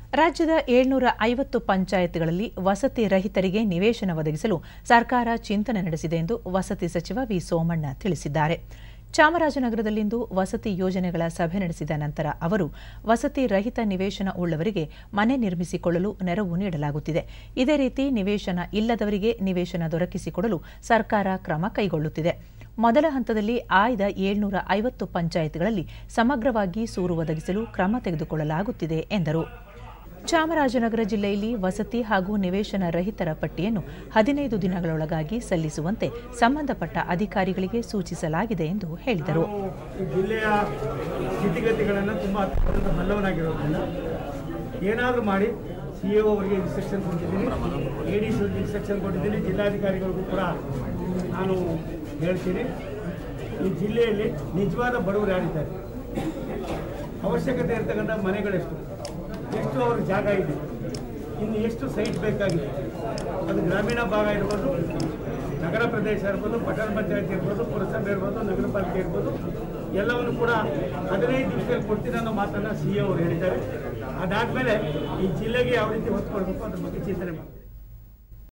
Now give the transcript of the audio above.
ರಾಜ್ಯದ ಏಳ್ನೂರ ಐವತ್ತು ಪಂಚಾಯತ್ಗಳಲ್ಲಿ ವಸತಿ ರಹಿತರಿಗೆ ನಿವೇಶನ ಒದಗಿಸಲು ಸರ್ಕಾರ ಚಿಂತನೆ ನಡೆಸಿದೆ ಎಂದು ವಸತಿ ಸಚಿವ ವಿ ಸೋಮಣ್ಣ ತಿಳಿಸಿದ್ದಾರೆ ಚಾಮರಾಜನಗರದಲ್ಲಿಂದು ವಸತಿ ಯೋಜನೆಗಳ ಸಭೆ ನಡೆಸಿದ ನಂತರ ಅವರು ವಸತಿ ರಹಿತ ನಿವೇಶನ ಉಳ್ಳವರಿಗೆ ಮನೆ ನಿರ್ಮಿಸಿಕೊಳ್ಳಲು ನೆರವು ನೀಡಲಾಗುತ್ತಿದೆ ಇದೇ ರೀತಿ ನಿವೇಶನ ಇಲ್ಲದವರಿಗೆ ನಿವೇಶನ ದೊರಕಿಸಿಕೊಡಲು ಸರ್ಕಾರ ಕ್ರಮ ಕೈಗೊಳ್ಳುತ್ತಿದೆ ಮೊದಲ ಹಂತದಲ್ಲಿ ಆಯ್ದ ಏಳ್ನೂರ ಐವತ್ತು ಪಂಚಾಯತ್ಗಳಲ್ಲಿ ಸಮಗ್ರವಾಗಿ ಸೂರು ಒದಗಿಸಲು ಕ್ರಮ ತೆಗೆದುಕೊಳ್ಳಲಾಗುತ್ತಿದೆ ಎಂದರು ಚಾಮರಾಜನಗರ ಜಿಲ್ಲೆಯಲ್ಲಿ ವಸತಿ ಹಾಗೂ ನಿವೇಶನ ರಹಿತರ ಪಟ್ಟಿಯನ್ನು ಹದಿನೈದು ದಿನಗಳೊಳಗಾಗಿ ಸಲ್ಲಿಸುವಂತೆ ಸಂಬಂಧಪಟ್ಟ ಅಧಿಕಾರಿಗಳಿಗೆ ಸೂಚಿಸಲಾಗಿದೆ ಎಂದು ಹೇಳಿದರು ಈ ಜಿಲ್ಲೆಯ ಸ್ಥಿತಿಗತಿಗಳನ್ನು ತುಂಬ ಅತ್ಯಂತ ಬಲ್ಲವನಾಗಿರೋದ್ರಿಂದ ಏನಾದರೂ ಮಾಡಿ ಸಿ ಎ ಅವರಿಗೆ ಇನ್ಸ್ಟ್ರಕ್ಷನ್ ಕೊಟ್ಟಿದ್ದೀನಿ ಎ ಡಿ ಸಿ ಅವರಿಗೆ ಇನ್ಸ್ಟ್ರಕ್ಷನ್ ಕೊಟ್ಟಿದ್ದೀನಿ ಜಿಲ್ಲಾಧಿಕಾರಿಗಳಿಗೂ ಕೂಡ ನಾನು ಹೇಳ್ತೀನಿ ಈ ಜಿಲ್ಲೆಯಲ್ಲಿ ನಿಜವಾದ ಬಡವರು ಯಾರಿದ್ದಾರೆ ಅವಶ್ಯಕತೆ ಇರ್ತಕ್ಕಂಥ ಮನೆಗಳೆಷ್ಟು ಎಷ್ಟು ಅವ್ರ ಜಾಗ ಇದೆ ಇನ್ನು ಎಷ್ಟು ಸೈಟ್ ಬೇಕಾಗಿದೆ ಅದು ಗ್ರಾಮೀಣ ಭಾಗ ಇರ್ಬೋದು ನಗರ ಪ್ರದೇಶ ಇರ್ಬೋದು ಪಟ್ಟಣ ಪಂಚಾಯತ್ ಇರ್ಬೋದು ಪುರಸಭೆ ಇರ್ಬೋದು ನಗರ ಪಾಲಿಕೆ ಇರ್ಬೋದು ಎಲ್ಲವನ್ನು ಕೂಡ ಹದಿನೈದು ದಿವಸದಲ್ಲಿ ಕೊಡ್ತೀನಿ ಅನ್ನೋ ಮಾತನ್ನು ಸಿ ಎ ಅವರು ಹೇಳಿದ್ದಾರೆ ಅದಾದಮೇಲೆ ಈ ಜಿಲ್ಲೆಗೆ ಯಾವ ರೀತಿ ಒತ್ತು ಕೊಡಬೇಕು ಅದ್ರ ಬಗ್ಗೆ ಚಿಂತನೆ ಮಾಡ್ತೀನಿ